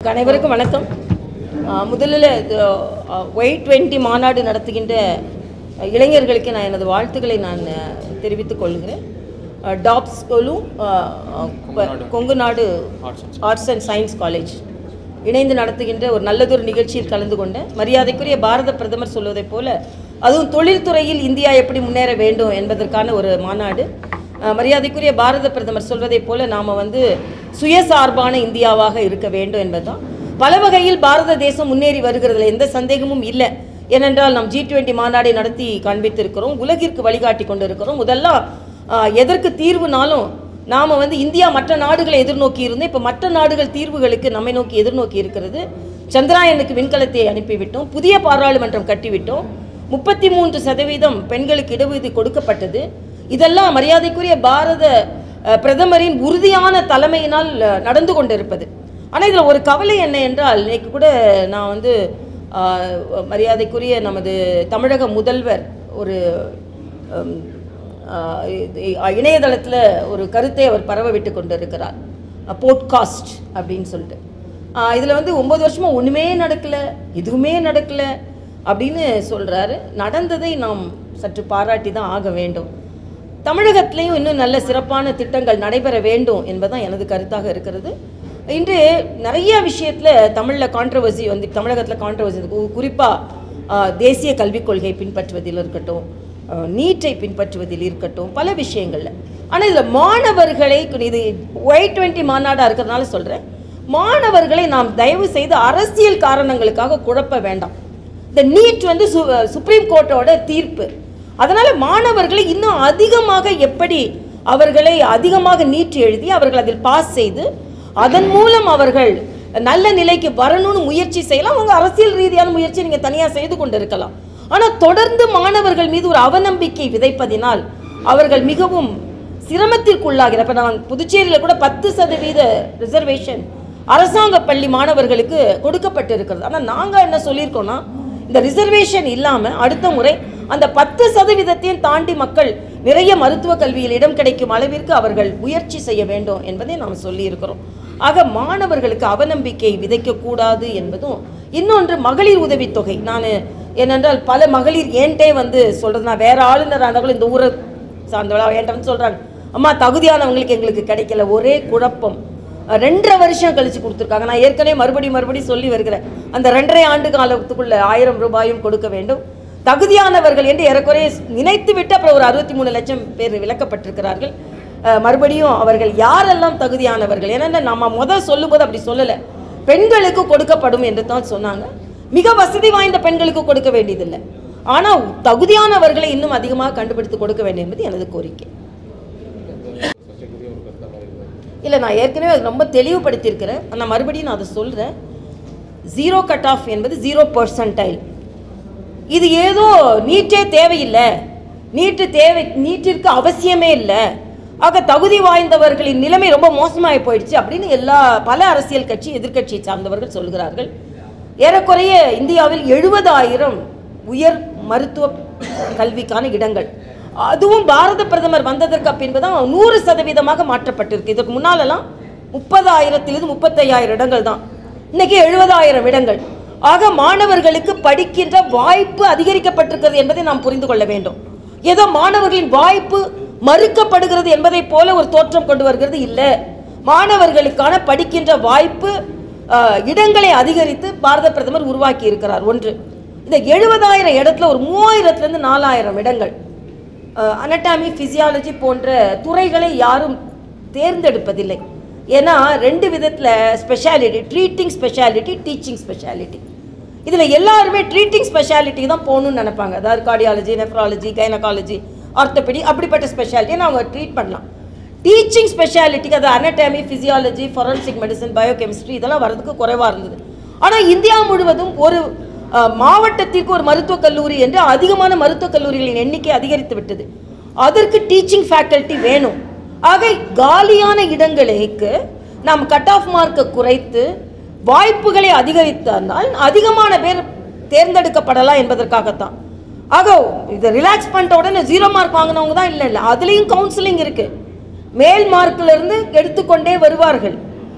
அனைவருக்கும் வணக்கம் ஆஹ் முதலில் ஒய் டுவெண்ட்டி மாநாடு நடத்துகின்ற அஹ், இளைஞர்களுக்கு நான் எனது வாழ்த்துக்களை நான் அஹ், தெரிவித்துக் கொள்கிறேன் அஹ், டாப் ஸ்கூலும் அஹ், அஹ், ப- கொங்கு நாடு ஆர்ட்ஸ் அண்ட் சயின்ஸ் காலேஜ் இணைந்து நடத்துகின்ற ஒரு நல்லதொரு நிகழ்ச்சியில் கலந்து கொண்டேன் மரியாதைக்குரிய பாரத பிரதமர் சொல்வதைப் போல அதுவும் தொழில்துறையில் இந்தியா எப்படி முன்னேற வேண்டும் என்பதற்கான ஒரு மாநாடு அஹ், மரியாதைக்குரிய பாரத பிரதமர் சொல்வதைப் போல நாம் வந்து சுயசார்பான இந்தியாவாக இருக்க வேண்டும் என்பதுதான் பல வகையில் பாரத தேசம் முன்னேறி வருகிறதுல எந்த சந்தேகமும் இல்லை ஏனென்றால் நாம் ஜி டுவெண்ட்டி மாநாடை நடத்தி காண்பித்திருக்கிறோம் உலகிற்கு வழிகாட்டி கொண்டு இருக்கிறோம் முதல்லாம் அஹ், எதற்கு தீர்வுனாலும் நாம் வந்து இந்தியா மற்ற நாடுகளை எதிர்நோக்கி இருந்தோம் இப்போ மற்ற நாடுகள் தீர்வுகளுக்கு நம்மை நோக்கி எதிர்நோக்கி இருக்கிறது சந்திராயனுக்கு விண்கலத்தை அனுப்பிவிட்டோம் புதிய பாராளுமன்றம் கட்டிவிட்டோம் முப்பத்தி மூன்று சதவீதம் பெண்களுக்கு இடஒதுக்கீடு கொடுக்கப்பட்டது இதெல்லாம் மரியாதைக்குரிய பாரத அஹ், பிரதமரின் உறுதியான தலைமையினால் அஹ், நடந்து கொண்டிருப்பது ஆனால் இதில் ஒரு கவலை என்ன என்றால் இன்னைக்கு கூட நான் வந்து அஹ், மரியாதைக்குரிய நமது தமிழக முதல்வர் ஒரு ஹம், ஆஹ் இது- இணையதளத்தில் ஒரு கருத்தை அவர் பரவ விட்டு கொண்டிருக்கிறார் போட்காஸ்ட் அப்படின்னு சொல்லிட்டு இதில் வந்து ஒன்பது வருஷமா ஒன்றுமே நடக்கலை எதுவுமே நடக்கலை அப்படின்னு சொல்கிறாரு நடந்ததை நாம் சற்று பாராட்டி தான் ஆக வேண்டும் தமிழகத்திலையும் இன்னும் நல்ல சிறப்பான திட்டங்கள் நடைபெற வேண்டும் என்பதுதான் எனது கருத்தாக இருக்கிறது இன்று நிறைய விஷயத்தில் தமிழில் கான்ட்ரவர்சி வந்து தமிழகத்தில் கான்ட்ரவர்சி குறிப்பாக தேசிய கல்விக் கொள்கை பின்பற்றுவதில் இருக்கட்டும் அஹ், நீட்டை பின்பற்றுவதில் இருக்கட்டும் பல விஷயங்களில் ஆனால் இதில் மாணவர்களை இது ஒய் டுவெண்ட்டி மாநாடாக இருக்கிறதுனால சொல்கிறேன் மாணவர்களை நாம் தயவு செய்து அரசியல் காரணங்களுக்காக குழப்ப வேண்டாம் இந்த நீட் வந்து சு சுப்ரீம் கோர்ட்டோட தீர்ப்பு அதனால் மாணவர்களை இன்னும் அதிகமாக எப்படி அவர்களை அதிகமாக நீட் எழுதி அவர்கள் அதில் பாஸ் செய்து அதன் மூலம் அவர்கள் நல்ல நிலைக்கு வரணும்னு முயற்சி செய்யலாம் அவங்க அரசியல் ரீதியான முயற்சி நீங்கள் தனியாக செய்து கொண்டு இருக்கலாம் ஆனால் தொடர்ந்து மாணவர்கள் மீது ஒரு அவநம்பிக்கை விதைப்பதினால் அவர்கள் மிகவும் சிரமத்திற்குள்ளாகிற இப்போ நான் புதுச்சேரியில் கூட பத்து சதவீத ரிசர்வேஷன் அரசாங்க பள்ளி மாணவர்களுக்கு கொடுக்கப்பட்டு இருக்கிறது ஆனால் நாங்கள் என்ன சொல்லியிருக்கோம்னா இந்த ரிசர்வேஷன் இல்லாமல் அடுத்த முறை அந்த பத்து சதவீதத்தையும் தாண்டி மக்கள் நிறைய மருத்துவ கல்வியில் இடம் கிடைக்கும் அளவிற்கு அவர்கள் முயற்சி செய்ய வேண்டும் என்பதை நாம் சொல்லியிருக்கிறோம் ஆக மாணவர்களுக்கு அவநம்பிக்கை விதைக்கக்கூடாது என்பதும் இன்னொன்று மகளிர் உதவித்தொகை நான் ஏனென்றால் பல மகளிர் ஏன்ட்டே வந்து சொல்கிறது நான் வேற ஆளுநராக இருந்தாலும் இந்த ஊரை சார்ந்தவளா என்கிட்ட வந்து சொல்கிறாங்க அம்மா தகுதியானவங்களுக்கு எங்களுக்கு கிடைக்கல ஒரே குழப்பம் அஹ் ரெண்டரை வருஷம் கழிச்சு கொடுத்துருக்காங்க நான் ஏற்கனவே மறுபடியும் மறுபடியும் சொல்லி வருகிறேன் அந்த ரெண்டரை ஆண்டு காலத்துக்குள்ள ஆயிரம் ரூபாயும் கொடுக்க வேண்டும் தகுதியானவர்கள் என்று ஏறக்குறைய நினைத்து விட்டு அப்புறம் ஒரு அறுபத்தி மூணு லட்சம் பேர் விலக்கப்பட்டிருக்கிறார்கள் அஹ் மறுபடியும் அவர்கள் யாரெல்லாம் தகுதியானவர்கள் ஏன்னா நம்ம முதல் சொல்லும்போது அப்படி சொல்லலை பெண்களுக்கு கொடுக்கப்படும் என்று தான் சொன்னாங்க மிக வசதி வாய்ந்த பெண்களுக்கு கொடுக்க வேண்டியதில்லை ஆனால் தகுதியானவர்களை இன்னும் அதிகமாக கண்டுபிடித்து கொடுக்க வேண்டும் என்பது எனது கோரிக்கை இல்லை நான் ஏற்கனவே அது ரொம்ப தெளிவுபடுத்தியிருக்கிறேன் ஆனால் மறுபடியும் நான் அதை சொல்கிறேன் ஜீரோ கட் ஆஃப் என்பது ஜீரோ பர்சன்டைல் இது ஏதோ நீட்டே தேவையில்லை நீட்டு தேவை நீட்டிற்கு அவசியமே இல்லை ஆக தகுதி வாய்ந்தவர்களின் நிலைமை ரொம்ப மோசமாகி போயிடுச்சு அப்படின்னு எல்லா பல அரசியல் கட்சி எதிர்க்கட்சியை சார்ந்தவர்கள் சொல்கிறார்கள் ஏறக்குறைய இந்தியாவில் எழுபதாயிரம் உயர் மருத்துவ கல்விக்கான இடங்கள் அதுவும் பாரத பிரதமர் வந்ததற்கு பின்பு தான் நூறு சதவீதமாக மாற்றப்பட்டிருக்கு இதற்கு முன்னாலெல்லாம் முப்பதாயிரத்திலிருந்து முப்பத்தையாயிரம் இடங்கள் தான் இன்னைக்கு எழுபதாயிரம் இடங்கள் ஆக மாணவர்களுக்கு படிக்கின்ற வாய்ப்பு அதிகரிக்கப்பட்டிருக்கிறது என்பதை நாம் புரிந்து கொள்ள வேண்டும் ஏதோ மாணவர்களின் வாய்ப்பு மறுக்கப்படுகிறது என்பதை போல ஒரு தோற்றம் கொண்டு வருகிறது இல்லை மாணவர்களுக்கான படிக்கின்ற வாய்ப்பு அஹ், இடங்களை அதிகரித்து பாரத பிரதமர் உருவாக்கி இருக்கிறார் ஒன்று இந்த எழுபதாயிரம் இடத்துல ஒரு மூவாயிரத்துலேருந்து நாலாயிரம் இடங்கள் அனட்டாமி ஃபிசியாலஜி போன்ற துறைகளை யாரும் தேர்ந்தெடுப்பதில்லை ஏன்னா ரெண்டு விதத்தில் speciality treating speciality teaching speciality இதில் எல்லாருமே ட்ரீட்டிங் ஸ்பெஷாலிட்டிக்கு தான் போகணும்னு நினைப்பாங்க அதாவது கார்டியாலஜி நெஃப்ராலஜி கைனகாலஜி ஆர்த்தோபெடி அப்படிப்பட்ட ஸ்பெஷாலிட்டியை அவங்க ட்ரீட் பண்ணலாம் டீச்சிங் ஸ்பெஷாலிட்டிக்கு அது anatomy physiology forensic medicine biochemistry இதெல்லாம் வரதுக்கு குறைவாக இருந்தது ஆனால் இந்தியா முழுவதும் ஒரு அஹ், மாவட்டத்திற்கு ஒரு மருத்துவக் கல்லூரி என்று அதிகமான மருத்துவக் கல்லூரிகளின் எண்ணிக்கை அதிகரித்து விட்டது அதற்கு டீச்சிங் ஃபேக்கல்ட்டி வேணும் ஆக காலியான இடங்களுக்கு நாம் கட் ஆஃப் மார்க்கை குறைத்து வாய்ப்புகளை அதிகரித்தால் அதிகமான பேர் தேர்ந்தெடுக்கப்படலாம் என்பதற்காகத்தான் ஆக இதை ரிலாக்ஸ் பண்ணிட்ட உடனே ஜீரோ மார்க் வாங்கினவங்க தான் இல்லை இல்லை அதுலேயும் கவுன்சிலிங் இருக்குது மேல் மார்க்ல இருந்து எடுத்துக்கொண்டே வருவார்கள்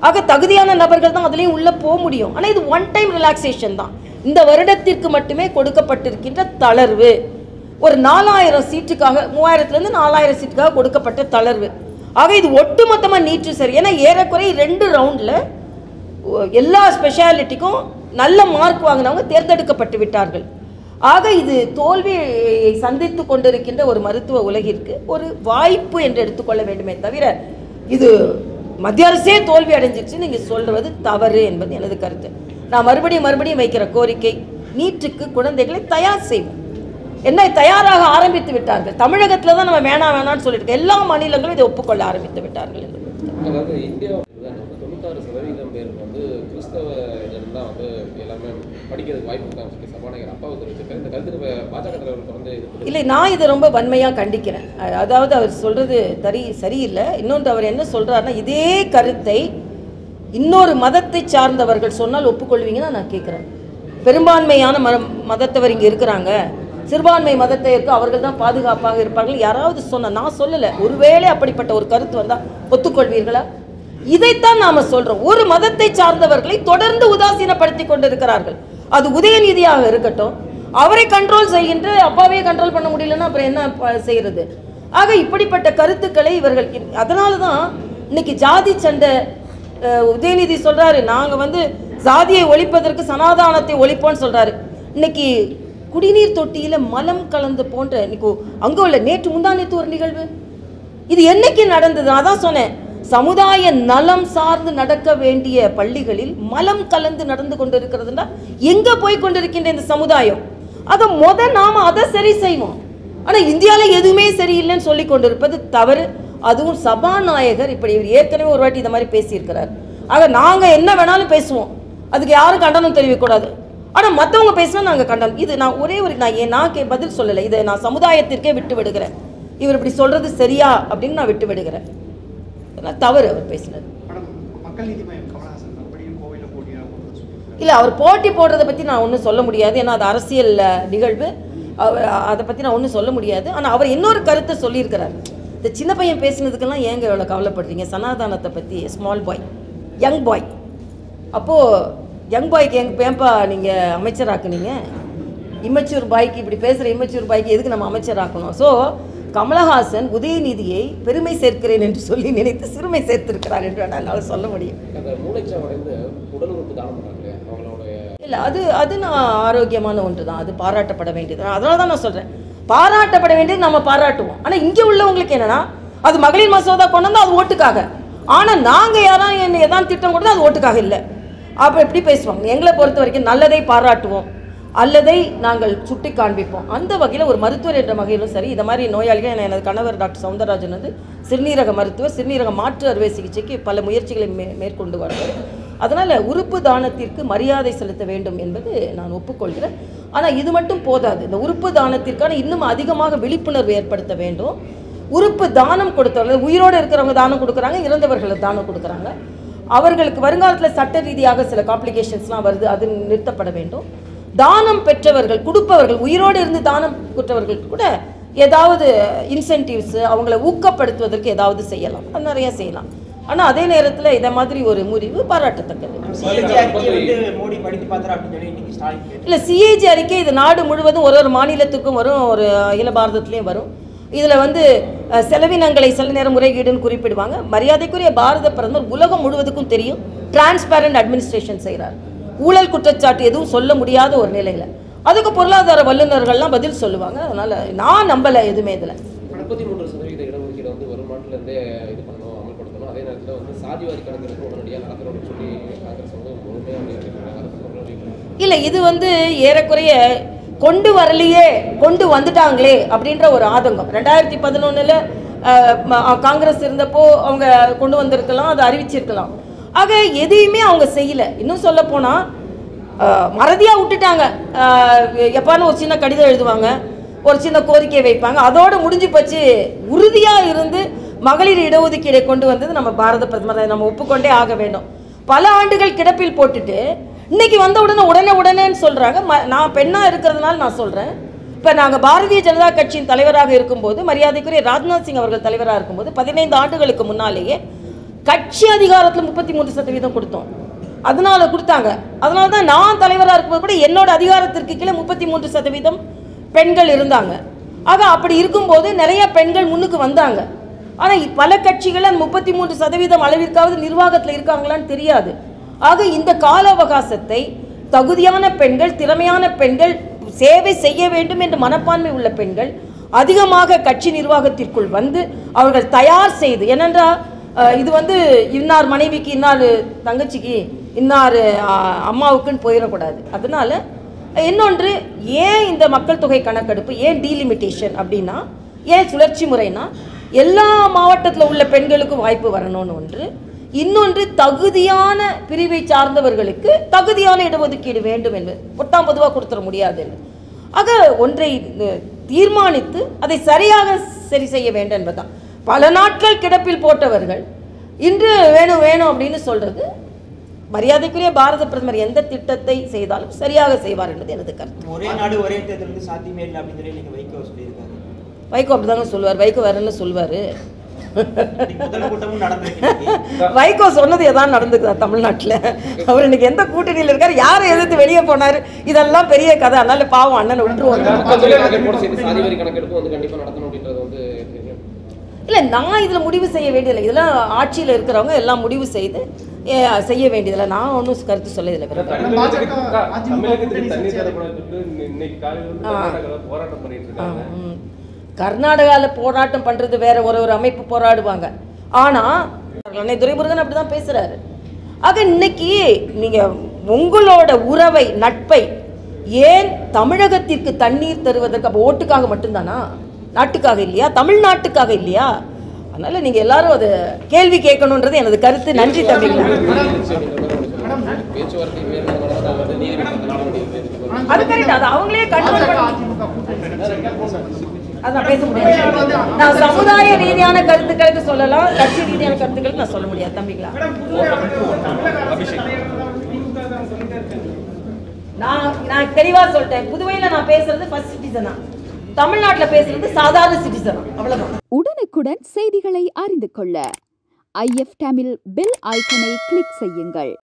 ஆக தகுதியான நபர்கள் தான் அதுலேயும் உள்ளே போக முடியும் ஆனால் இது ஒன் டைம் ரிலாக்ஸேஷன் தான் இந்த வருடத்திற்கு மட்டுமே கொடுக்கப்பட்டிருக்கின்ற தளர்வு ஒரு நாலாயிரம் சீட்டுக்காக மூவாயிரத்துலேருந்து நாலாயிரம் சீட்டுக்காக கொடுக்கப்பட்ட தளர்வு ஆக இது ஒட்டுமொத்தமாக நீட்டு சரி ஏன்னா ஏறக்குறைய ரெண்டு ரவுண்டில் எல்லா ஸ்பெஷாலிட்டிக்கும் நல்ல மார்க் வாங்கினவங்க தேர்ந்தெடுக்கப்பட்டு விட்டார்கள் ஆக இது தோல்வியை சந்தித்து கொண்டிருக்கின்ற ஒரு மருத்துவ உலகிற்கு ஒரு வாய்ப்பு என்று எடுத்துக்கொள்ள வேண்டுமே தவிர இது மத்திய அரசே தோல்வி அடைஞ்சிருச்சு நீங்கள் சொல்றது தவறு என்பது எனது கருத்து நான் மறுபடியும் மறுபடியும் வைக்கிற கோரிக்கை நீட்டுக்கு குழந்தைகளை தயார் செய்வோம் என்ன தயாராக ஆரம்பித்து விட்டார்கள் தமிழகத்தில் தான் நம்ம வேணாம் வேணாம்னு சொல்லிட்டு இருக்கோம். எல்லா மாநிலங்களும் இதை ஒப்புக்கொள்ள ஆரம்பித்து விட்டார்கள் என்று அதாவது இந்தியா தொண்ணூத்தாறு சதவீதம் பேர் வந்து கிறிஸ்தவ இதில் தான் வந்து எல்லாமே படிக்கிறதுக்கு வாய்ப்பு இருக்கான்னு சொல்லி சபாநாயகர் அப்பாவை தெரிவிச்சிருக்காரு இந்த கருத்துக்கு பா- பாஜக தலைவர் வந்து இது இல்லை நான் இதை ரொம்ப வன்மையாக கண்டிக்கிறேன் அ- அதாவது அவர் சொல்கிறது தரி சரியில்லை இன்னொன்று அவர் என்ன சொல்கிறாருன்னா இதே கருத்தை இன்னொரு மதத்தை சார்ந்தவர்கள் சொன்னால் ஒப்புக்கொள்வீங்கன்னு நான் கேட்குறேன் பெரும்பான்மையான ம மதத்தவர் இங்கே இருக்கிறாங்க சிறுபான்மை மதத்தை இருக்க அவர்கள் தான் பாதுகாப்பாக இருப்பார்கள் யாராவது சொன்ன நான் சொல்லலை ஒருவேளை அப்படிப்பட்ட ஒரு கருத்து வந்தால் ஒத்துக்கொள்வீர்களா இதைத்தான் நாம சொல்றோம் ஒரு மதத்தை சார்ந்தவர்களை தொடர்ந்து உதாசீனப்படுத்தி கொண்டிருக்கிறார்கள் அது உதயநிதியாக இருக்கட்டும் அவரை கண்ட்ரோல் செய்கின்ற அப்பாவே கண்ட்ரோல் பண்ண முடியலன்னா அப்புறம் என்ன ப- செய்யறது ஆக இப்படிப்பட்ட கருத்துக்களை இவர்கள் அதனால தான் இன்னைக்கு ஜாதி சண்டை அஹ், உதயநிதி சொல்றாரு நாங்க வந்து சாதியை ஒழிப்பதற்கு சனாதானத்தை ஒழிப்போம்னு சொல்றாரு இன்னைக்கு குடிநீர் தொட்டியில மலம் கலந்து போன்ற இன்னைக்கு அங்க உள்ள நேற்று முந்தா நேற்று ஒரு நிகழ்வு இது என்னைக்கு நடந்தது அதான் சொன்னேன் சமுதாய நலம் சார்ந்து நடக்க வேண்டிய பள்ளிகளில் மலம் கலந்து நடந்து கொண்டிருக்கிறதுனா எங்க போய் கொண்டிருக்கின்ற இந்த சமுதாயம் அத முத நாம அதை சரி செய்வோம் ஆனா இந்தியால எதுவுமே சரியில்லைன்னு சொல்லி கொண்டிருப்பது தவறு அதுவும் சபாநாயகர் இப்படி இவர் ஏற்கனவே ஒரு வாட்டி இந்த மாதிரி பேசியிருக்கிறார் ஆக நாங்க என்ன வேணாலும் பேசுவோம் அதுக்கு யாரும் கண்டனம் தெரிவிக்கக்கூடாது ஆனா மத்தவங்க பேசினா நாங்க கண்டனம் இது நான் ஒரே ஒரு நான் ஏன் நான் கே பதில் சொல்லலை இதை நான் சமுதாயத்திற்கே விட்டு விடுகிறேன் இவர் இப்படி சொல்றது சரியா அப்படின்னு நான் விட்டு விடுகிறேன் இதெல்லாம் தவறு அவர் பேசினது மேடம் மக்கள் நீதி மையம் கமலஹாசன் மறுபடியும் கோவையில் போட்டியாக சொல்லியிருக்காரு இல்லை அவர் போட்டி போடுறதை பற்றி நான் ஒன்றும் சொல்ல முடியாது ஏன்னா அது அரசியல் அஹ், நிகழ்வு அவர் அதை பற்றி நான் ஒன்றும் சொல்ல முடியாது ஆனால் அவர் இன்னொரு கருத்தை சொல்லியிருக்கிறார் இந்த சின்ன பையன் பேசினதுக்கெல்லாம் ஏங்க இவ்வளோ கவலைப்படுறீங்க சனாதானத்தை பற்றி ஸ்மால் பாய் யங் பாய் அப்போது யங் பாய்க்கு எங்க ஏன்பா நீங்கள் அமைச்சராக்குனீங்க இம்மச்சூர் பாய்க்கு இப்படி பேசுகிற இம்மச்சூர் பாய்க்கு எதுக்கு நம்ம அமைச்சராக்கணும் ஸோ கமலஹாசன் உதயநிதியை பெருமை சேர்க்கிறேன் என்று சொல்லி நினைத்து சிறுமை சேர்த்திருக்கிறார் என்று என்னால் சொல்ல முடியும் அந்த மூளைச்சாவடைந்து உடல் உறுப்பு தானம் பண்ணாங்களே அவங்களுடைய இல்லை அது அது நான் ஆரோக்கியமான ஒன்று தான் அது பாராட்டப்பட வேண்டியது அதனால தான் நான் சொல்கிறேன் பாராட்டப்பட வேண்டியது நம்ம பாராட்டுவோம் ஆனால் இங்கே உள்ளவங்களுக்கு என்னன்னா அது மகளிர் மசோதா கொண்டு வந்து அது ஓட்டுக்காக ஆனால் நாங்கள் யாராவது என்ன எதாவது திட்டம் கொடுத்தா அது ஓட்டுக்காக இல்லை அப்போ எப்படி பேசுவாங்க எங்களை பொறுத்த வரைக்கும் நல்லதை பாராட்டுவோம் அல்லதை நாங்கள் சுட்டி காண்பிப்போம் அந்த வகையில் ஒரு மருத்துவர் என்ற வகையிலும் சரி இந்த மாதிரி நோயாளிகள் என- எனது கணவர் டாக்டர் சவுந்தரராஜன் வந்து சிறுநீரக மருத்துவர் சிறுநீரக மாற்று அறுவை சிகிச்சைக்கு பல முயற்சிகளை மே மேற்கொண்டு வருவார் அதனால் உறுப்பு தானத்திற்கு மரியாதை செலுத்த வேண்டும் என்பது நான் ஒப்புக்கொள்கிறேன் ஆனால் இது மட்டும் போதாது இந்த உறுப்பு தானத்திற்கான இன்னும் அதிகமாக விழிப்புணர்வு ஏற்படுத்த வேண்டும் உறுப்பு தானம் கொடுத்தவர்கள் உயிரோடு இருக்கிறவங்க தானம் கொடுக்குறாங்க இறந்தவர்களுக்கு தானம் கொடுக்குறாங்க அவர்களுக்கு வருங்காலத்தில் சட்ட ரீதியாக சில காம்ப்ளிகேஷன்ஸ்லாம் வருது அது நிறுத்தப்பட வேண்டும் தானம் பெற்றவர்கள் கொடுப்பவர்கள் உயிரோடு இருந்து தானம் பெற்றவர்களுக்கு கூட ஏதாவது இன்சென்டிவ்ஸ் அவங்கள ஊக்கப்படுத்துவதற்கு ஏதாவது செய்யலாம் அது நிறைய செய்யலாம் ஆனால் அதே நேரத்தில் இதை மாதிரி ஒரு முறிவு பாராட்டத்தக்கது சிஏஜி அறிக்கையை வந்து மோடி படித்து பார்த்தாரு அப்படின்னு சொல்லி இன்னைக்கு ஸ்டாலின் கேட்டு இல்லை சிஏஜி அறிக்கை இது நாடு முழுவதும் ஒரு ஒரு மாநிலத்துக்கும் வரும் ஒரு அகில பாரதத்துலேயும் வரும் இதில் வந்து அஹ், செலவினங்களை சில நேரம் முறைகேடுன்னு குறிப்பிடுவாங்க மரியாதைக்குரிய பாரத பிரதமர் உலகம் முழுவதுக்கும் தெரியும் டிரான்ஸ்பேரண்ட் அட்மினிஸ்ட்ரேஷன் செய்கிறார் ஊழல் குற்றச்சாட்டு எதுவும் சொல்ல முடியாத ஒரு நிலையில் அதுக்கு பொருளாதார வல்லுநர்கள்லாம் பதில் சொல்லுவாங்க அதனால் நான் நம்பலை எதுவுமே இதில் முப்பத்தி மூன்று சதவீத இடஒதுக்கீடு வந்து வரும் ஆண்டுலேருந்தே இது பண்ணணும் அமல்படுத்தணும் அதே நேரத்தில் வந்து சாதிவாரி கணக்கெடுப்பு உடனடியாக நடத்தணும்னு சொல்லி காங்கிரஸ் வந்து முழுமையாக முயற்சிக்கிறாங்க அதை பத்தி உங்களோட view? இல்லை இது வந்து ஏறக்குறைய கொண்டு வரலையே கொண்டு வந்துட்டாங்களே அப்படின்ற ஒரு ஆதங்கம் ரெண்டாயிரத்தி பதினொன்றில் காங்கிரஸ் இருந்தப்போ அவங்க கொண்டு வந்திருக்கலாம் அதை அறிவிச்சிருக்கலாம் ஆக எதையுமே அவங்க செய்யல இன்னும் சொல்ல போனால் மறதியாக விட்டுட்டாங்க அஹ், எப்பான்னு ஒரு சின்ன கடிதம் எழுதுவாங்க ஒரு சின்ன கோரிக்கை வைப்பாங்க அதோட முடிஞ்சு போச்சு உறுதியாக இருந்து மகளிர் இடஒதுக்கீடை கொண்டு வந்தது நம்ம பாரத பிரதமர் அதை நம்ம ஒப்புக்கொண்டே ஆக வேண்டும் பல ஆண்டுகள் கிடப்பில் போட்டுட்டு இன்னைக்கு வந்த உடனே உடனே உடனேன்னு சொல்கிறாங்க நான் பெண்ணாக இருக்கிறதுனால நான் சொல்கிறேன் இப்போ நாங்கள் பாரதிய ஜனதா கட்சியின் தலைவராக இருக்கும்போது மரியாதைக்குரிய ராஜ்நாத் சிங் அவர்கள் தலைவராக இருக்கும்போது பதினைந்து ஆண்டுகளுக்கு முன்னாலேயே கட்சி அதிகாரத்தில் முப்பத்தி மூன்று சதவீதம் கொடுத்தோம் அதனால கொடுத்தாங்க அதனால தான் நான் தலைவராக இருக்கும்போது கூட என்னோட அதிகாரத்திற்கு கீழே முப்பத்தி மூன்று சதவீதம் பெண்கள் இருந்தாங்க ஆக அப்படி இருக்கும்போது நிறைய பெண்கள் முன்னுக்கு வந்தாங்க ஆனால் பல கட்சிகள் அந்த முப்பத்தி மூன்று சதவீதம் அளவிற்காவது நிர்வாகத்தில் இருக்காங்களான்னு தெரியாது ஆக இந்த கால அவகாசத்தை தகுதியான பெண்கள் திறமையான பெண்கள் சேவை செய்ய வேண்டும் என்ற மனப்பான்மை உள்ள பெண்கள் அதிகமாக கட்சி நிர்வாகத்திற்குள் வந்து அவர்கள் தயார் செய்து ஏனென்றால் அஹ், இது வந்து இன்னார் மனைவிக்கு இன்னார் தங்கச்சிக்கு இன்னார் அஹ், அம்மாவுக்குன்னு போயிடக்கூடாது அதனால இன்னொன்று ஏன் இந்த மக்கள் தொகை கணக்கெடுப்பு ஏன் டீலிமிட்டேஷன் அப்படின்னா ஏன் சுழற்சி முறைனா எல்லா மாவட்டத்தில் உள்ள பெண்களுக்கும் வாய்ப்பு வரணும்னு ஒன்று இன்னொன்று தகுதியான பிரிவை சார்ந்தவர்களுக்கு தகுதியான இடஒதுக்கீடு வேண்டும் என்பது பொத்தாம் பொதுவாக கொடுத்துட முடியாது ஆக ஒன்றை அஹ், தீர்மானித்து அதை சரியாக சரி செய்ய வேண்டும் என்பதுதான் பல நாட்கள் கிடப்பில் போட்டவர்கள் இன்று வேணும் வேணும் அப்படின்னு சொல்றது மரியாதைக்குரிய பாரத பிரதமர் எந்த திட்டத்தை செய்தாலும் சரியாக செய்வார் என்பது எனது கருத்து ஒரே நாடு ஒரே தேர்தல் வந்து சாத்தியமே இல்லை அப்படின்னு சொல்லி நீங்க வைகோ சொல்லியிருக்காரு வைகோ அப்படிதாங்க சொல்லுவார் வைகோ வேறன்னு சொல்லுவார் இன்னைக்கு முதல் கூட்டமும் நடந்திருக்கு வைகோ சொன்னது எதான் நடந்துக்குதா தமிழ்நாட்டில் அவர் இன்னைக்கு எந்த கூட்டணியில் இருக்கார் யாரை எதிர்த்து வெளியே போனார் இதெல்லாம் பெரிய கதை அதனால பாவம் அண்ணனை விட்டுருவாங்க மக்கள் தொகை கணக்கெடுப்போட சேர்த்து சாதி வரி கணக்கெடுப்பு வந்து கண்டிப்பா நடத்தணும் அப்படின்றது வந்து தெரியும். இல்லை நான் இதில் முடிவு செய்ய வேண்டியதில்லை இதெல்லாம் ஆட்சியில் இருக்கிறவங்க எல்லாம் முடிவு செய்து ஏ, செய்ய வேண்டியதில்லை நான் ஒன்றும் கருத்து சொல்ல இதில் விரும்பல. பாஜக, அதிமுக தமிழகத்துக்கு கூட்டணி தண்ணீர் சர்ச்சை தரப்படுறதுக்கு இன்னைக்கு காலையில வந்து ஆ. கர்நாடகால போராட்டம் பண்ணிட்டு இருக்காங்க ம். கர்நாடகாவில் போராட்டம் பண்ணுறது வேற ஒரு ஒரு அமைப்பு போராடுவாங்க ஆனால் அன்னை துரைமுருகன் அப்படி தான் பேசுகிறாரு ஆக இன்னைக்கு நீங்கள் உங்களோட உறவை நட்பை ஏன் தமிழகத்திற்கு தண்ணீர் தருவதற்கு அப்போ ஓட்டுக்காக மட்டும்தானா நாட்டுக்காக இல்லையா தமிழ்நாட்டுக்காக இல்லையா அதனால நீங்கள் எல்லாரும் அதை கேள்வி கேட்கணுன்றது எனது கருத்து நன்றி தம்பிங்களா பேச்சுவார்த்தை மேற்கொண்டு வந்து நீதிமன்றத்தில் நடத்த வேண்டியது அது கரெக்ட் அது அவங்களே கண்ட்ரோல் பாஜக, பண்ண அதிமுக கூட்டணி அதான் பேச முடியாது நான் சமுதாய ரீதியான கருத்துக்களுக்கு சொல்லலாம் கட்சி ரீதியான கருத்துக்களுக்கு நான் சொல்ல முடியாது தம்பிங்களா நான் நான் தெளிவா சொல்லிட்டேன் புதுவையில நான் பேசுறது ஃபர்ஸ்ட் சிட்டிசனா தமிழ்நாட்டுல பேசுறது சாதாரண சிட்டிசனா அவ்வளவுதான் உடனுக்குடன் செய்திகளை அறிந்து கொள்ள ஐஎஃப் தமிழ் பெல் ஐக்கனை கிளிக் செய்யுங்கள்